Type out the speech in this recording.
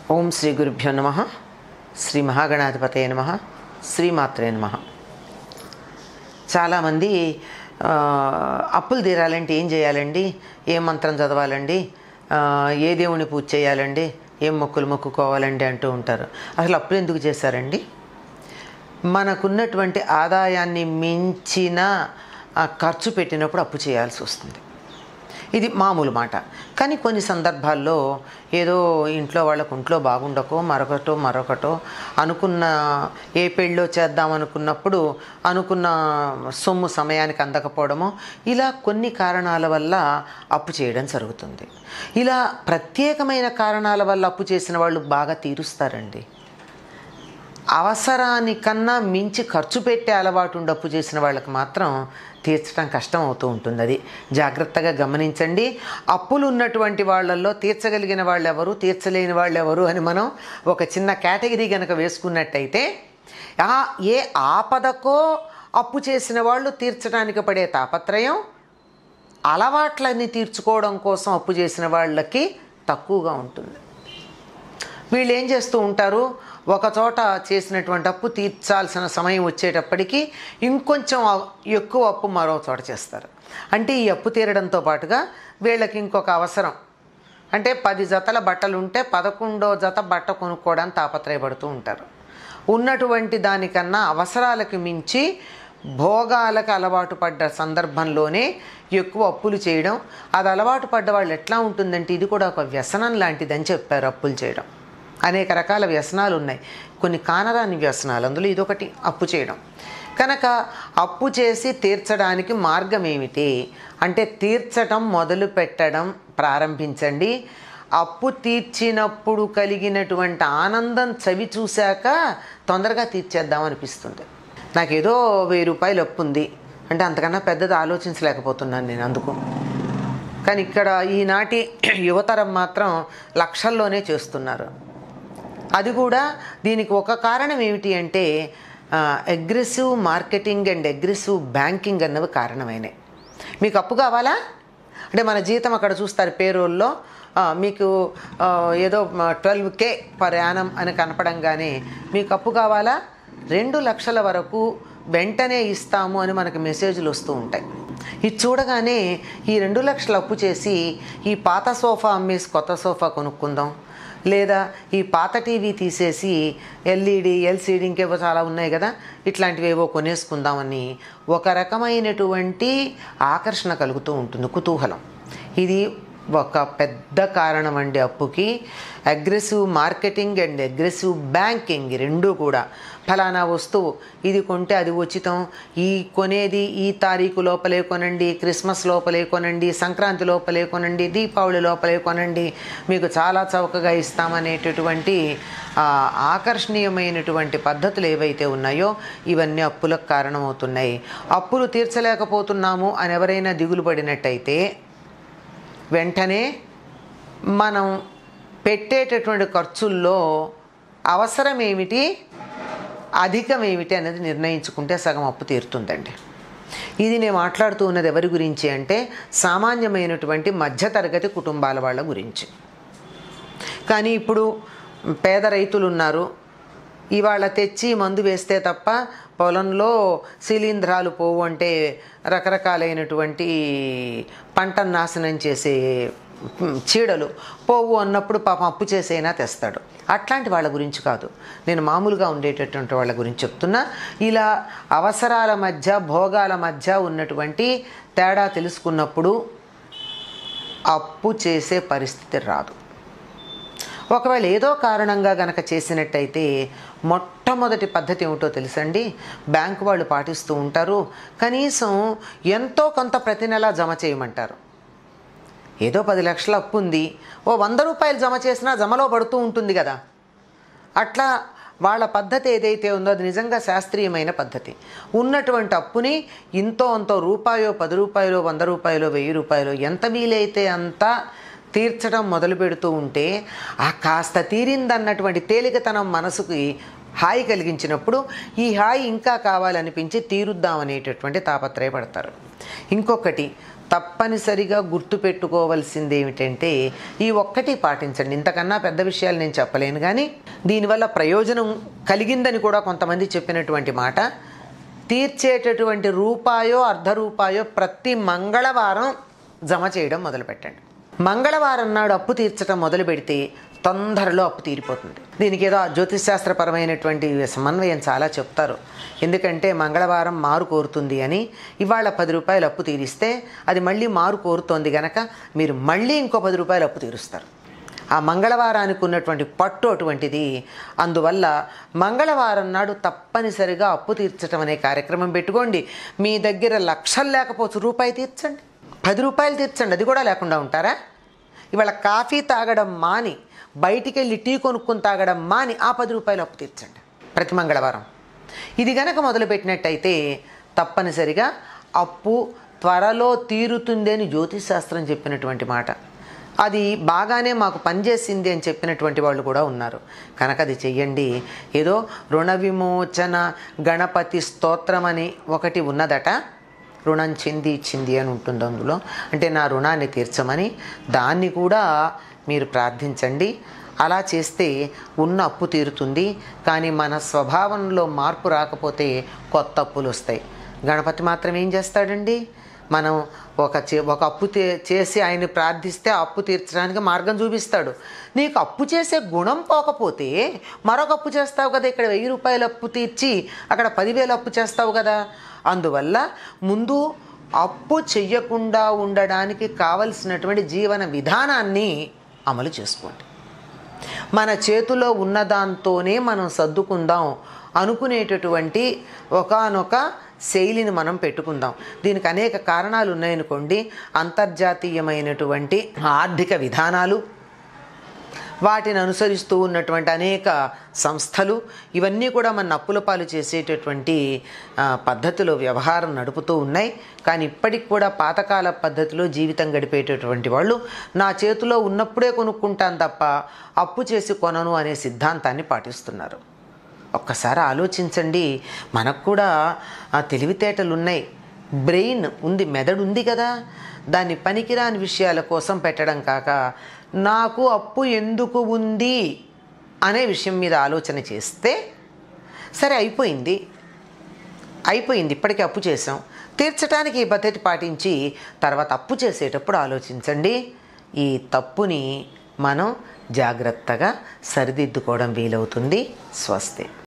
ఓం శ్రీ గురుభ్యో నమ శ్రీ మహాగణాధిపతయ నమ శ్రీమాత్రే నమ చాలామంది ఆ, అప్పులు తీరాలంటే ఏం చేయాలండి ఏ మంత్రం చదవాలండి ఆ, ఏ దేవుని పూజ చేయాలండి ఏం మొక్కులు మొక్కుకోవాలండి అంటూ ఉంటారు అసలు అప్పులు ఎందుకు చేశారండి మనకున్నటువంటి ఆదాయాన్ని మించిన ఆ, ఖర్చు పెట్టినప్పుడు అప్పు చేయాల్సి వస్తుంది ఇది మామూలు మాట కానీ కొన్ని సందర్భాల్లో ఏదో ఇంట్లో వాళ్ళకు ఒంట్లో బాగుండకో మరొకటో మరొకటో అనుకున్న ఏ పెళ్ళో చేద్దాం అనుకున్నప్పుడు అనుకున్న సొమ్ము సమయానికి అందకపోవడమో ఇలా కొన్ని కారణాల వల్ల అప్పు చేయడం జరుగుతుంది ఇలా ప్రత్యేకమైన కారణాల వల్ల అప్పు చేసిన వాళ్ళు బాగా తీరుస్తారండి అవసరానికన్నా మించి ఖర్చు పెట్టే అలవాటు ఉండి అప్పు చేసిన వాళ్ళకి మాత్రం తీర్చడం కష్టం అవుతూ ఉంటుంది అది జాగ్రత్తగా గమనించండి అప్పులు ఉన్నటువంటి వాళ్ళల్లో తీర్చగలిగిన వాళ్ళు ఎవరు తీర్చలేని వాళ్ళు ఎవరు అని మనం ఒక చిన్న కేటగిరీ కనుక వేసుకున్నట్టయితే ఆ ఏ ఆపదకో అప్పు చేసిన వాళ్ళు తీర్చడానికి పడే తాపత్రయం అలవాట్లన్నీ తీర్చుకోవడం కోసం అప్పు చేసిన వాళ్ళకి తక్కువగా ఉంటుంది వీళ్ళు ఏం చేస్తూ ఉంటారు ఒక చోట చేసినటువంటి అప్పు తీర్చాల్సిన సమయం వచ్చేటప్పటికి ఇంకొంచెం అ- ఎక్కువ అప్పు మరో చోట చేస్తారు అంటే ఈ అప్పు తీరడంతో పాటుగా వీళ్ళకి ఇంకొక అవసరం అంటే పది జతల బట్టలు ఉంటే పదకొండో జత బట్ట కొనుక్కోవడానికి తాపత్రయపడుతూ ఉంటారు ఉన్నటువంటి దానికన్నా అవసరాలకు మించి భోగాలకు అలవాటు పడ్డ సందర్భంలోనే ఎక్కువ అప్పులు చేయడం అది అలవాటు పడ్డ వాళ్ళు ఎట్లా ఉంటుందంటే ఇది కూడా ఒక వ్యసనం లాంటిదని చెప్పారు అప్పులు చేయడం అనేక రకాల వ్యసనాలు ఉన్నాయి కొన్ని కానరాని వ్యసనాలు అందులో ఇదొకటి అప్పు చేయడం కనుక అప్పు చేసి తీర్చడానికి మార్గం ఏమిటి అంటే తీర్చటం మొదలు పెట్టడం ప్రారంభించండి అప్పు తీర్చినప్పుడు కలిగినటువంటి ఆనందం చవి చూశాక తొందరగా తీర్చేద్దాం అనిపిస్తుంది నాకేదో వెయ్యి రూపాయలు అప్పు ఉంది అంటే అంతకన్నా పెద్దది ఆలోచించలేకపోతున్నాను నేను అందుకు కానీ ఇక్కడ ఈనాటి యువతరం మాత్రం లక్షల్లోనే చేస్తున్నారు అది కూడా దీనికి ఒక కారణం ఏమిటి అంటే aggressive marketing and aggressive banking అన్నవి కారణమైనవి మీకు అప్పు కావాలా అంటే మన జీతం అక్కడ చూస్తారు పేరోల్లో ఆ, మీకు ఆ, ఏదో ట్వెల్వ్ కే పర్ యానం అని కనపడంగానే మీకు అప్పు కావాలా రెండు లక్షల వరకు వెంటనే ఇస్తాము అని మనకు మెసేజ్లు వస్తూ ఉంటాయి ఇది చూడగానే ఈ రెండు లక్షలు అప్పు చేసి ఈ పాత సోఫా అమ్మేసి కొత్త సోఫా కొనుక్కుందాం లేదా ఈ పాత టీవీ తీసేసి ఎల్ఈడి ఎల్సిడి ఇంకేవో చాలా ఉన్నాయి కదా ఇట్లాంటివి ఏవో కొనేసుకుందామని ఒక రకమైనటువంటి ఆకర్షణ కలుగుతూ ఉంటుంది కుతూహలం ఇది ఒక పెద్ద కారణం అండి అప్పుకి aggressive marketing and aggressive banking ఈ రెండూ కూడా ఫలానా వస్తువు ఇది కొంటే అది ఉచితం ఈ కొనేది ఈ తారీఖు లోపలే కొనండి క్రిస్మస్ లోపలే కొనండి సంక్రాంతి లోపలే కొనండి దీపావళి లోపలే కొనండి మీకు చాలా చౌకగా ఇస్తామనేటటువంటి ఆ, ఆకర్షణీయమైనటువంటి పద్ధతులు ఏవైతే ఉన్నాయో ఇవన్నీ అప్పులకు కారణమవుతున్నాయి అప్పులు తీర్చలేకపోతున్నాము అని ఎవరైనా దిగులు పడినట్టయితే వెంటనే మనం పెట్టేటటువంటి ఖర్చుల్లో అవసరం ఏమిటి అధికం ఏమిటి అనేది నిర్ణయించుకుంటే సగం అప్పు తీరుతుందండి ఇది నేను మాట్లాడుతూ ఉన్నది ఎవరి గురించి అంటే సామాన్యమైనటువంటి మధ్యతరగతి కుటుంబాల వాళ్ళ గురించి కానీ ఇప్పుడు పేద రైతులు ఉన్నారు ఇవాళ తెచ్చి మందు వేస్తే తప్ప పొలంలో శిలీంధ్రాలు పోవు అంటే రకరకాలైనటువంటి పంటను నాశనం చేసే ఉమ్, చీడలు పోవు అన్నప్పుడు పాపం అప్పు చేసైనా తెస్తాడు అట్లాంటి వాళ్ళ గురించి కాదు నేను మామూలుగా ఉండేటటువంటి వాళ్ళ గురించి చెప్తున్నా ఇలా అవసరాల మధ్య భోగాల మధ్య ఉన్నటువంటి తేడా తెలుసుకున్నప్పుడు అప్పు చేసే పరిస్థితి రాదు ఒకవేళ ఏదో కారణంగా గనక చేసినట్టయితే మొట్టమొదటి పద్ధతి ఏమిటో తెలుసండి బ్యాంకు వాళ్ళు పాటిస్తూ ఉంటారు కనీసం ఎంతో కొంత ప్రతి నెల జమ చేయమంటారు ఏదో పది లక్షల అప్పు ఉంది ఓ వంద రూపాయలు జమ చేసినా జమలో పడుతూ ఉంటుంది కదా అట్లా వాళ్ళ పద్ధతి ఏదైతే ఉందో అది నిజంగా శాస్త్రీయమైన పద్ధతి ఉన్నటువంటి అప్పుని ఇంతో అంతో రూపాయో పది రూపాయలు వంద రూపాయలు వెయ్యి రూపాయలు ఎంత వీలైతే అంత తీర్చడం మొదలు పెడుతూ ఉంటే ఆ కాస్త తీరిందన్నటువంటి తేలికతనం మనసుకి హాయి కలిగించినప్పుడు ఈ హాయి ఇంకా కావాలనిపించి తీరుద్దాం అనేటటువంటి తాపత్రయపడతారు ఇంకొకటి తప్పనిసరిగా గుర్తుపెట్టుకోవాల్సింది ఏమిటంటే ఈ ఒక్కటి పాటించండి ఇంతకన్నా పెద్ద విషయాలు నేను చెప్పలేను కానీ దీనివల్ల ప్రయోజనం కలిగిందని కూడా కొంతమంది చెప్పినటువంటి మాట తీర్చేటటువంటి రూపాయో అర్ధ రూపాయో ప్రతి మంగళవారం జమ చేయడం మొదలుపెట్టండి మంగళవారం నాడు అప్పు తీర్చడం మొదలు పెడితే తొందరలో అప్పు తీరిపోతుంది దీనికి ఏదో జ్యోతిశాస్త్రపరమైనటువంటి సమన్వయం చాలా చెప్తారు ఎందుకంటే మంగళవారం మారు కోరుతుంది అని ఇవాళ పది రూపాయలు అప్పు తీరిస్తే అది మళ్ళీ మారు కోరుతోంది గనక మీరు మళ్ళీ ఇంకో పది రూపాయలు అప్పు తీరుస్తారు ఆ మంగళవారానికి ఉన్నటువంటి పట్టు అటువంటిది అందువల్ల మంగళవారం నాడు తప్పనిసరిగా అప్పు తీర్చడం అనే కార్యక్రమం పెట్టుకోండి మీ దగ్గర లక్షలు లేకపోవచ్చు రూపాయి తీర్చండి పది రూపాయలు తీర్చండి అది కూడా లేకుండా ఉంటారా ఇవాళ కాఫీ తాగడం మాని బయటికి వెళ్ళి టీ కొనుక్కుని తాగడం మాని ఆ పది రూపాయలు అప్పు తీర్చండి ప్రతి మంగళవారం ఇది గనక మొదలుపెట్టినట్టయితే తప్పనిసరిగా అప్పు త్వరలో తీరుతుంది అని జ్యోతిశాస్త్రం చెప్పినటువంటి మాట అది బాగానే మాకు పనిచేసింది అని చెప్పినటువంటి వాళ్ళు కూడా ఉన్నారు కనుక అది చెయ్యండి ఏదో రుణ విమోచన గణపతి స్తోత్రం అని ఒకటి ఉన్నదట రుణం చెంది ఇచ్చింది అని ఉంటుంది అందులో అంటే నా రుణాన్ని తీర్చమని దాన్ని కూడా మీరు ప్రార్థించండి అలా చేస్తే ఉన్న అప్పు తీరుతుంది కానీ మన స్వభావంలో మార్పు రాకపోతే కొత్త అప్పులు వస్తాయి గణపతి మాత్రం ఏం చేస్తాడండి మనం ఒక చే ఒక అప్పు తే- చేసి ఆయన్ని ప్రార్థిస్తే ఆ అప్పు తీర్చడానికి మార్గం చూపిస్తాడు నీకు అప్పు చేసే గుణం పోకపోతే మరొక అప్పు చేస్తావు కదా ఇక్కడ వెయ్యి రూపాయలు అప్పు తీర్చి అక్కడ పదివేలు అప్పు చేస్తావు కదా అందువల్ల ముందు అప్పు చెయ్యకుండా ఉండడానికి కావలసినటువంటి జీవన విధానాన్ని అమలు చేసుకోండి మన చేతిలో ఉన్నదాంతోనే మనం సర్దుకుందాం అనుకునేటటువంటి ఒకానొక శైలిని మనం పెట్టుకుందాం దీనికి అనేక కారణాలు ఉన్నాయనుకోండి అంతర్జాతీయమైనటువంటి ఆర్థిక విధానాలు వాటిని అనుసరిస్తూ ఉన్నటువంటి అనేక సంస్థలు ఇవన్నీ కూడా మన అప్పుల పాలు చేసేటటువంటి ఆ, పద్ధతిలో వ్యవహారం నడుపుతూ ఉన్నాయి కానీ ఇప్పటికి కూడా పాతకాల పద్ధతిలో జీవితం గడిపేటటువంటి వాళ్ళు నా చేతిలో ఉన్నప్పుడే కొనుక్కుంటాను తప్ప అప్పు చేసి కొనను అనే సిద్ధాంతాన్ని పాటిస్తున్నారు ఒక్కసారి ఆలోచించండి మనకు కూడా ఆ, తెలివితేటలు ఉన్నాయి బ్రెయిన్ ఉంది మెదడు ఉంది కదా దాన్ని పనికిరాని విషయాల కోసం పెట్టడం కాక నాకు అప్పు ఎందుకు ఉంది అనే విషయం మీద ఆలోచన చేస్తే సరే అయిపోయింది అయిపోయింది ఇప్పటికే అప్పు చేసాం తీర్చడానికి ఈ పద్ధతి పాటించి తర్వాత అప్పు చేసేటప్పుడు ఆలోచించండి ఈ తప్పుని మనం జాగ్రత్తగా సరిదిద్దుకోవడం వీలవుతుంది స్వస్తి